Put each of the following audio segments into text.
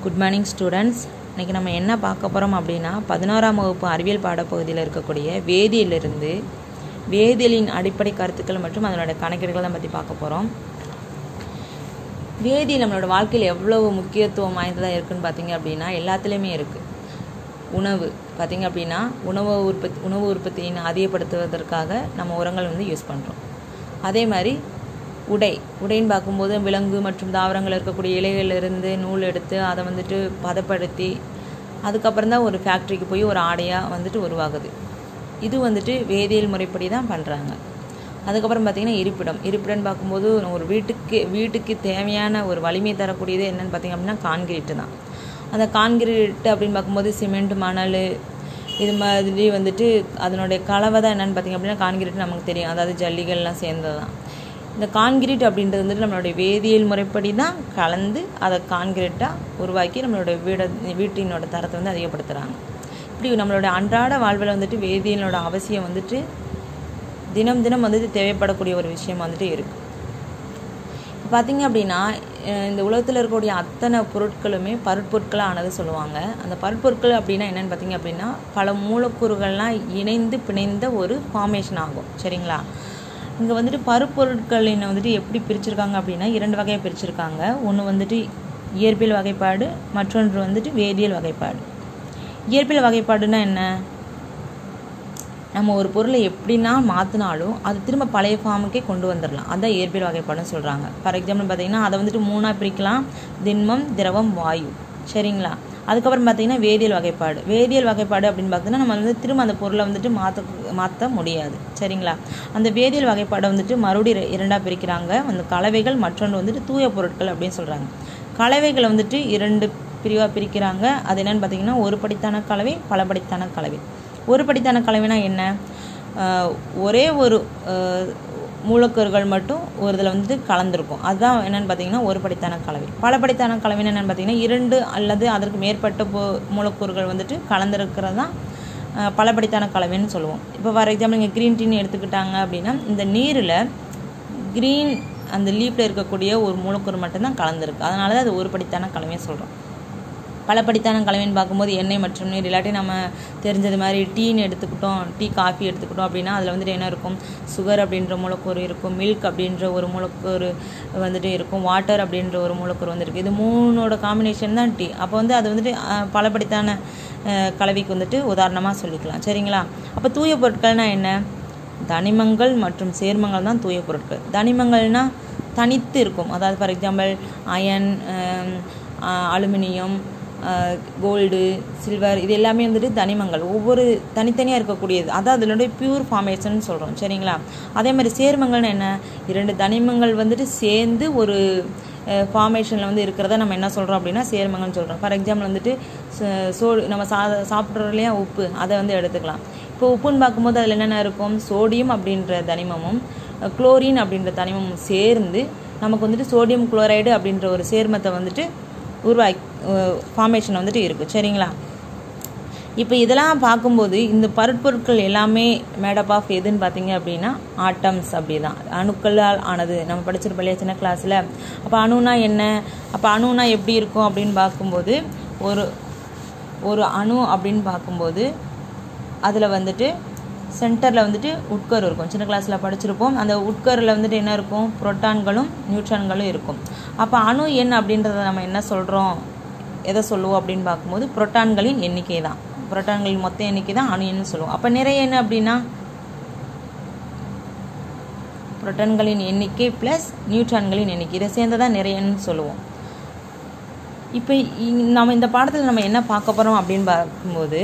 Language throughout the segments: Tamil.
குட் மார்னிங் ஸ்டூடெண்ட்ஸ் இன்றைக்கி நம்ம என்ன பார்க்க போகிறோம் அப்படின்னா பதினோராம் வகுப்பு அறிவியல் பாடப்பகுதியில் இருக்கக்கூடிய வேதியிலிருந்து வேதியியலின் அடிப்படை கருத்துக்கள் மற்றும் அதனோட கணக்கீடுகளை தான் பற்றி பார்க்க போகிறோம் வேதியியல் நம்மளோட வாழ்க்கையில் எவ்வளவு முக்கியத்துவம் வாய்ந்ததாக இருக்குன்னு பார்த்தீங்க அப்படின்னா எல்லாத்துலேயுமே இருக்குது உணவு பார்த்தீங்க அப்படின்னா உணவு உற்பத்தி உணவு உற்பத்தியின் அதிகப்படுத்துவதற்காக நம்ம உரங்கள் வந்து யூஸ் பண்ணுறோம் அதே மாதிரி உடை உடைன்னு பார்க்கும்போது விலங்கு மற்றும் தாவரங்கள் இருக்கக்கூடிய இலைகளிலிருந்து நூல் எடுத்து அதை வந்துட்டு பதப்படுத்தி அதுக்கப்புறம் தான் ஒரு ஃபேக்ட்ரிக்கு போய் ஒரு ஆடையாக வந்துட்டு உருவாகுது இது வந்துட்டு வேதியியல் முறைப்படி தான் பண்ணுறாங்க அதுக்கப்புறம் பார்த்திங்கன்னா இருப்பிடம் இருப்பிடம்னு பார்க்கும்போது ஒரு வீட்டுக்கு வீட்டுக்கு தேவையான ஒரு வலிமை தரக்கூடியது என்னென்னு பார்த்திங்க அப்படின்னா கான்கிரீட்டு தான் அந்த கான்கிரீட் அப்படின்னு பார்க்கும்போது சிமெண்ட் மணல் இது மாதிரி வந்துட்டு அதனுடைய கலவை தான் என்னென்னு பார்த்திங்க அப்படின்னா கான்கிரீட் நமக்கு தெரியும் அதாவது ஜல்லிகள்லாம் சேர்ந்தது தான் இந்த கான்கிரீட் அப்படின்றது வந்துட்டு நம்மளுடைய வேதியியல் முறைப்படி தான் கலந்து அதை கான்கிரீட்டாக உருவாக்கி நம்மளோட வீட வீட்டினோட தரத்தை வந்து அதிகப்படுத்துகிறாங்க இப்படி நம்மளோட அன்றாட வாழ்வில் வந்துட்டு வேதியியலோட அவசியம் வந்துட்டு தினம் தினம் வந்துட்டு தேவைப்படக்கூடிய ஒரு விஷயம் வந்துட்டு இருக்குது இப்போ பார்த்தீங்க அப்படின்னா இந்த உலகத்தில் இருக்கக்கூடிய அத்தனை பொருட்களுமே பருட்பொருட்களாக ஆனது சொல்லுவாங்க அந்த பருட்பொருட்கள் அப்படின்னா என்னென்னு பார்த்தீங்க அப்படின்னா பல மூலக்கூறுகள்லாம் இணைந்து பிணைந்த ஒரு ஃபார்மேஷன் ஆகும் சரிங்களா இங்கே வந்துட்டு பருப்பொருட்களினை வந்துட்டு எப்படி பிரிச்சிருக்காங்க அப்படின்னா இரண்டு வகையாக பிரிச்சிருக்காங்க ஒன்று வந்துட்டு இயற்பியல் வகைப்பாடு மற்றொன்று வந்துட்டு வேதியியல் வகைப்பாடு இயற்பியல் வகைப்பாடுனா என்ன நம்ம ஒரு பொருளை எப்படின்னா மாற்றினாலும் அது திரும்ப பழைய ஃபார்முக்கே கொண்டு வந்துடலாம் அதான் இயற்பியல் வகைப்பாடுன்னு சொல்கிறாங்க ஃபார் எக்ஸாம்பிள் பார்த்தீங்கன்னா அதை வந்துட்டு மூணாக பிரிக்கலாம் திண்மம் திரவம் வாயு சரிங்களா அதுக்கப்புறம் பார்த்தீங்கன்னா வேதியியல் வகைப்பாடு வேதியியல் வகைப்பாடு அப்படின்னு பார்த்தீங்கன்னா நம்ம வந்து திரும்ப அந்த பொருளை வந்துட்டு மாற்ற மாற்ற முடியாது சரிங்களா அந்த வேதியியல் வகைப்பாடை வந்துட்டு மறுபடியும் இரண்டாக பிரிக்கிறாங்க அந்த கலவைகள் மற்றொன்று வந்துட்டு தூய பொருட்கள் அப்படின்னு சொல்கிறாங்க கலவைகளை வந்துட்டு இரண்டு பிரிவாக பிரிக்கிறாங்க அது என்னென்னு பார்த்தீங்கன்னா ஒரு படித்தான கலவை பல படித்தான கலவை ஒரு படித்தான கலவைனா என்ன ஒரே ஒரு மூலக்கூறுகள் மட்டும் ஒரு இதில் வந்து கலந்துருக்கும் அதுதான் என்னென்னு பார்த்தீங்கன்னா ஒரு படித்தான கலவை பல படித்தான கலவைன்னு என்னென்னு பார்த்தீங்கன்னா இரண்டு அல்லது அதற்கு மேற்பட்ட போ மூலக்கூறுகள் வந்துட்டு கலந்துருக்கிறது தான் பல படித்தான கலவைன்னு சொல்லுவோம் இப்போ ஃபார் எக்ஸாம்பிள் இங்கே க்ரீன் டீன்னு எடுத்துக்கிட்டாங்க அப்படின்னா இந்த நீரில் க்ரீன் அந்த லீஃபில் இருக்கக்கூடிய ஒரு மூலக்கூறு மட்டும்தான் கலந்துருக்கு அதனால தான் அது ஒரு படித்தான கலவையை சொல்கிறோம் பல படித்தான கலவைன்னு பார்க்கும்போது எண்ணெய் மற்றும் நீர் இல்லாட்டி நம்ம தெரிஞ்சது மாதிரி டீன்னு எடுத்துக்கிட்டோம் டீ காஃபி எடுத்துக்கிட்டோம் அப்படின்னா அதில் வந்துட்டு என்ன இருக்கும் சுகர் அப்படின்ற மூலக்கூறு இருக்கும் மில்க் அப்படின்ற ஒரு மூலக்கூறு வந்துட்டு இருக்கும் வாட்டர் அப்படின்ற ஒரு மூலக்கூறு வந்துருக்கு இது மூணோட காம்பினேஷன் தான் டீ அப்போ வந்து அது வந்துட்டு பல படித்தான கலவைக்கு வந்துட்டு உதாரணமாக சொல்லிக்கலாம் சரிங்களா அப்போ தூய பொருட்கள்னால் என்ன தனிமங்கள் மற்றும் சேர்மங்கள் தான் தூய பொருட்கள் தனிமங்கள்னால் தனித்து இருக்கும் அதாவது for example iron aluminium gold silver இது எல்லாமே வந்துட்டு தனிமங்கள் ஒவ்வொரு தனித்தனியாக இருக்கக்கூடியது அதான் அதனுடைய பியூர் ஃபார்மேஷன் சொல்கிறோம் சரிங்களா அதே மாதிரி சேர்மங்கள்னு என்ன இரண்டு தனிமங்கள் வந்துட்டு சேர்ந்து ஒரு ஃபார்மேஷனில் வந்து இருக்கிறத நம்ம என்ன சொல்கிறோம் அப்படின்னா சேர்மங்கள்னு சொல்கிறோம் ஃபார் எக்ஸாம்பிள் வந்துட்டு சோ நம்ம சா சாப்பிட்றோம் இல்லையா உப்பு அதை வந்து எடுத்துக்கலாம் இப்போ உப்புன்னு பார்க்கும்போது அதில் என்னென்ன இருக்கும் சோடியம் அப்படின்ற தனிமமும் குளோரின் அப்படின்ற தனிமமும் சேர்ந்து நமக்கு வந்துட்டு சோடியம் குளோரைடு அப்படின்ற ஒரு சேர்மத்தை வந்துட்டு உருவாக்கி ஃபார்மேஷன் வந்துட்டு இருக்குது சரிங்களா இப்போ இதெல்லாம் பார்க்கும்போது இந்த பருட்பொருட்கள் எல்லாமே மேடப் ஆஃப் எதுன்னு பார்த்தீங்க அப்படின்னா ஆட்டம்ஸ் அப்படி தான் அணுக்களால் ஆனது நம்ம படிச்சிருப்போம் இல்லையா சின்ன கிளாஸில் அப்போ அணுனா என்ன அப்போ அணுனா எப்படி இருக்கும் அப்படின்னு பார்க்கும்போது ஒரு ஒரு அணு அப்படின்னு பார்க்கும்போது அதில் வந்துட்டு சென்டரில் வந்துட்டு உட்கரு இருக்கும் சின்ன கிளாஸில் படிச்சிருப்போம் அந்த உட்கரில் வந்துட்டு என்ன இருக்கும் புரோட்டான்களும் நியூட்ரான்களும் இருக்கும் அப்போ அணு எண் அப்படின்றத நம்ம என்ன சொல்கிறோம் எதை சொல்லுவோம் அப்படின்னு பார்க்கும்போது புரோட்டான்களின் எண்ணிக்கை தான் புரோட்டான்களின் மொத்த எண்ணிக்கை தான் அணு எண்ணு சொல்லுவோம் அப்போ நிறைய எண் அப்படின்னா புரோட்டான்களின் எண்ணிக்கை ப்ளஸ் நியூட்ரான்களின் எண்ணிக்கை இதை சேர்ந்து தான் நிறைய எண்ணு சொல்லுவோம் இப்போ நம்ம இந்த பாடத்தில் நம்ம என்ன பார்க்க போகிறோம் அப்படின்னு பார்க்கும்போது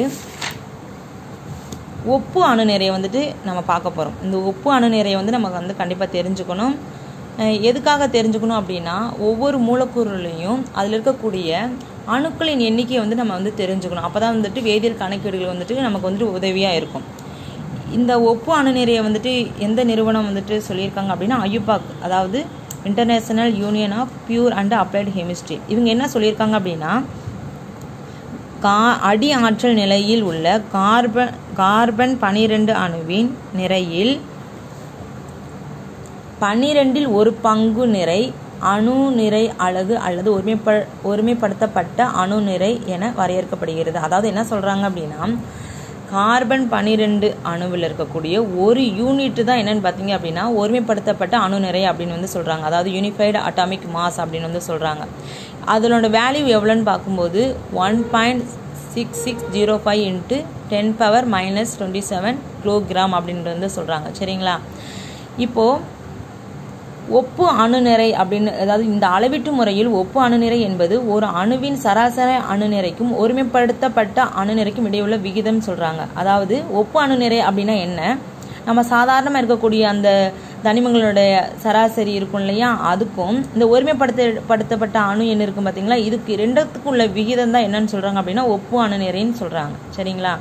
ஒப்பு அணு நிறைய வந்துட்டு நம்ம பார்க்க போகிறோம் இந்த ஒப்பு அணு நிறைய வந்து நமக்கு வந்து கண்டிப்பாக தெரிஞ்சுக்கணும் எதுக்காக தெரிஞ்சுக்கணும் அப்படின்னா ஒவ்வொரு மூலக்கூறுலையும் அதில் இருக்கக்கூடிய அணுக்களின் எண்ணிக்கையை வந்து நம்ம வந்து தெரிஞ்சுக்கணும் அப்போ தான் வந்துட்டு வேதியியல் கணக்கீடுகள் வந்துட்டு நமக்கு வந்துட்டு உதவியாக இருக்கும் இந்த ஒப்பு அணு நிறைய வந்துட்டு எந்த நிறுவனம் வந்துட்டு சொல்லியிருக்காங்க அப்படின்னா அயுபாக் அதாவது international union of pure and applied chemistry இவங்க என்ன சொல்லியிருக்காங்க அப்படின்னா கா அடி ஆற்றல் நிலையில் உள்ள கார்பன் கார்பன் பனிரெண்டு அணுவின் நிறையில் பன்னிரெண்டில் ஒரு பங்கு நிறை அணு நிறை அலகு அல்லது ஒருமைப்ப ஒருமைப்படுத்தப்பட்ட அணு நிறை என வரையறுக்கப்படுகிறது அதாவது என்ன சொல்கிறாங்க அப்படின்னா கார்பன் பன்னிரெண்டு அணுவில் இருக்கக்கூடிய ஒரு யூனிட் தான் என்னன்னு பார்த்தீங்க அப்படின்னா ஒருமைப்படுத்தப்பட்ட அணு நிறை அப்படின்னு வந்து சொல்கிறாங்க அதாவது யூனிஃபைடு அட்டாமிக் மாஸ் அப்படின்னு வந்து சொல்கிறாங்க அதனோட வேல்யூ எவ்வளோன்னு பார்க்கும்போது one point six six zero five into ten power minus twenty seven kilogram அப்படின்ட்டு வந்து சொல்கிறாங்க சரிங்களா இப்போது ஒப்பு அணுநிறை அப்படின்னு அதாவது இந்த அளவீட்டு முறையில் ஒப்பு அணுநிறை என்பது ஒரு அணுவின் சராசரி அணுநிறைக்கும் ஒருமைப்படுத்தப்பட்ட அணுநிறைக்கும் இடையுள்ள விகிதம் சொல்கிறாங்க அதாவது ஒப்பு அணுநிறை அப்படின்னா என்ன நம்ம சாதாரணமாக இருக்கக்கூடிய அந்த தனிமங்களுடைய சராசரி இருக்கும் இல்லையா அதுக்கும் இந்த ஒருமைப்படுத்த படுத்தப்பட்ட அணு என்ன இருக்கும் பார்த்தீங்களா இதுக்கு ரெண்டுத்துக்கும் உள்ள விகிதம் தான் என்னன்னு சொல்கிறாங்க அப்படின்னா ஒப்பு அணுநிறைன்னு சொல்கிறாங்க சரிங்களா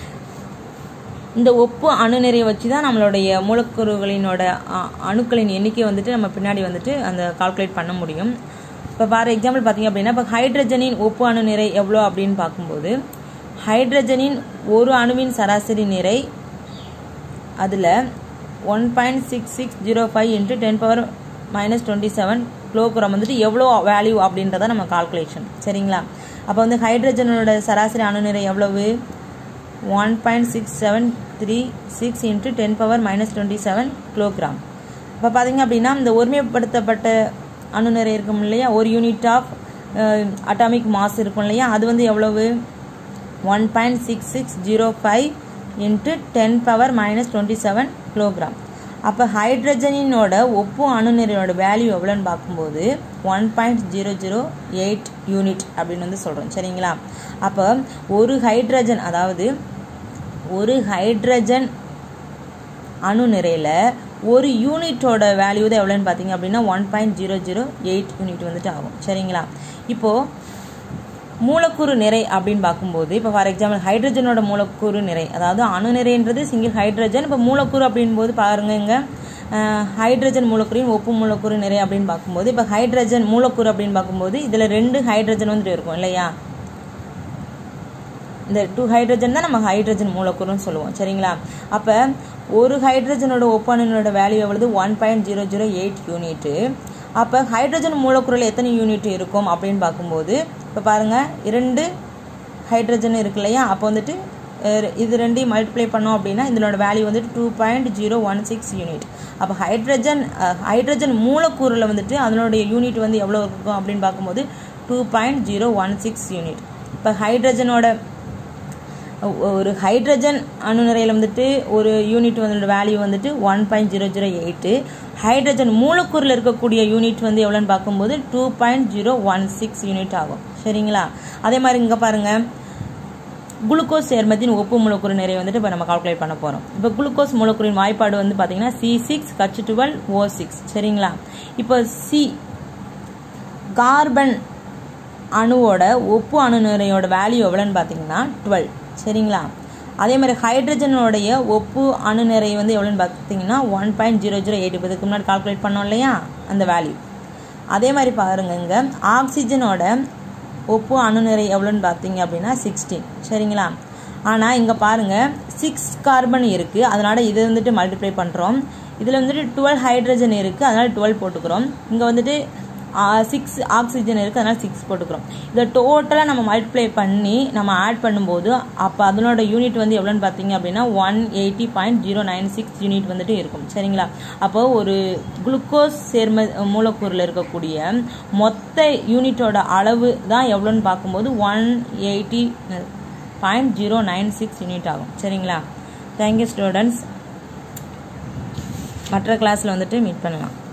இந்த ஒப்பு அணுநிறையை வச்சு தான் நம்மளுடைய மூலக்கூறுகளினோட அ- அணுக்களின் எண்ணிக்கை வந்துட்டு நம்ம பின்னாடி வந்துட்டு அந்த கால்குலேட் பண்ண முடியும் இப்போ ஃபார் எக்ஸாம்பிள் பார்த்தீங்க அப்படின்னா இப்போ ஹைட்ரஜனின் ஒப்பு அணு நிறை எவ்வளோ அப்படின்னு பார்க்கும்போது ஹைட்ரஜனின் ஒரு அணுவின் சராசரி நிறை அதில் one point six six zero five into ten power minus twenty seven kilogram வந்துட்டு எவ்வளோ வேல்யூ அப்படின்றத நம்ம கால்குலேஷன் சரிங்களா அப்போ வந்து ஹைட்ரஜனோட சராசரி அணுநிறை எவ்வளவு one point six seven three six into ten power minus twenty seven kilogram இப்போ பார்த்தீங்க அப்படின்னா இந்த ஒருமைப்படுத்தப்பட்ட அணுநிறை இருக்கும் இல்லையா ஒரு யூனிட் ஆஃப் அட்டாமிக் மாஸ் இருக்கும் இல்லையா அது வந்து எவ்வளவு one point six six zero five into ten power minus twenty seven kilogram அப்போ ஹைட்ரஜனினோட ஒப்பு அணுநிறையோட வேல்யூ எவ்வளோன்னு பார்க்கும்போது one point zero zero eight unit அப்படின்னு வந்து சொல்கிறோம் சரிங்களா அப்போ ஒரு ஹைட்ரஜன் அதாவது ஒரு ஹைட்ரஜன் அணு நிறையில் ஒரு யூனிட்டோட வேல்யூ தான் எவ்வளோன்னு பார்த்தீங்க அப்படின்னா one point zero zero eight unit வந்துட்டு ஆகும் சரிங்களா இப்போது மூலக்கூறு நிறை அப்படின்னு பார்க்கும்போது இப்போ ஃபார் எக்ஸாம்பிள் ஹைட்ரஜனோட மூலக்கூறு நிறை அதாவது அணு நிறைன்றது சிங்கிள் ஹைட்ரஜன் இப்போ மூலக்கூறு அப்படின் போது பாருங்க இங்க அஹ், ஹைட்ரஜன் மூலக்கூறின் ஒப்பு மூலக்கூறு நிறை அப்படின்னு பார்க்கும்போது இப்போ ஹைட்ரஜன் மூலக்கூறு அப்படின்னு பார்க்கும்போது இதில் ரெண்டு ஹைட்ரஜன் வந்துட்டு இருக்கும் இல்லையா இந்த டூ ஹைட்ரஜன் தான் நம்ம ஹைட்ரஜன் மூலக்கூறுன்னு சொல்லுவோம் சரிங்களா அப்போ ஒரு ஹைட்ரஜனோட ஒப்பானனோட வேல்யூ எவ்வளவு one point zero zero eight unit அப்போ ஹைட்ரஜன் மூலக்கூறில் எத்தனை யூனிட் இருக்கும் அப்படின்னு பார்க்கும்போது இப்போ பாருங்கள் இரண்டு ஹைட்ரஜன் இருக்கு இல்லையா அப்போ வந்துட்டு அஹ், இது ரெண்டையும் மல்டிப்ளை பண்ணோம் அப்படின்னா இதனோட வேல்யூ வந்துட்டு two point zero one six unit அப்போ ஹைட்ரஜன் ஹைட்ரஜன் மூலக்கூறில் வந்துட்டு அதனுடைய யூனிட் வந்து எவ்வளோ இருக்கும் அப்படின்னு பார்க்கும்போது two point zero one six unit இப்போ ஹைட்ரஜனோட ஒரு ஹைட்ரஜன் அணு நிறையில் வந்துட்டு ஒரு யூனிட் வந்து வேல்யூ வந்துட்டு one point zero zero eight hydrogen மூலக்கூறில் இருக்கக்கூடிய யூனிட் வந்து எவ்வளோன்னு பார்க்கும்போது two point zero one six unit ஆகும் சரிங்களா அதே மாதிரி இங்கே பாருங்கள் குளுக்கோஸ் சேர்மத்தின் ஒப்பு மூலக்கூறு நிறைய வந்துட்டு இப்போ நம்ம கால்குலேட் பண்ண போகிறோம் இப்போ குளுக்கோஸ் மூலக்கூறின் வாய்ப்பாடு வந்து பார்த்தீங்கன்னா C six H twelve O six சரிங்களா இப்போ சி கார்பன் அணுவோட ஒப்பு அணு நிறையோட வேல்யூ எவ்வளோன்னு பார்த்தீங்கன்னா டுவெல் சரிங்களா அதே மாதிரி ஹைட்ரஜனோடைய ஒப்பு அணு நிறை வந்து எவ்வளோன்னு பார்த்தீங்கன்னா one point zero zero eight இப்போ இதுக்கு முன்னாடி கால்குலேட் பண்ணோம் இல்லையா அந்த வேல்யூ அதே மாதிரி பாருங்க இங்க ஆக்சிஜனோட ஒப்பு அணு நிறை எவ்வளோன்னு பார்த்தீங்க அப்படின்னா சிக்ஸ்டீன் சரிங்களா ஆனால் இங்கே பாருங்க சிக்ஸ் கார்பன் இருக்குது அதனால் இது வந்துட்டு மல்டிப்ளை பண்ணுறோம் இதில் வந்துட்டு டுவெல் ஹைட்ரஜன் இருக்குது அதனால் டுவெல் போட்டுக்கிறோம் இங்கே வந்துட்டு சிக்ஸ் ஆக்சிஜன் இருக்குது அதனால் சிக்ஸ் போட்டுக்கிறோம் இதை டோட்டலாக நம்ம மல்டிப்ளை பண்ணி நம்ம ஆட் பண்ணும்போது அப்போ அதனோட யூனிட் வந்து எவ்வளோன்னு பார்த்தீங்க அப்படின்னா one eighty point zero nine six unit வந்துட்டு இருக்கும் சரிங்களா அப்போ ஒரு குளுக்கோஸ் சேர்ம மூலக்கூறில் இருக்கக்கூடிய மொத்த யூனிட்டோட அளவு தான் எவ்வளோன்னு பார்க்கும்போது one eighty point zero nine six unit ஆகும் சரிங்களா தேங்க்யூ ஸ்டூடெண்ட்ஸ் மற்ற கிளாஸில் வந்துட்டு மீட் பண்ணலாம்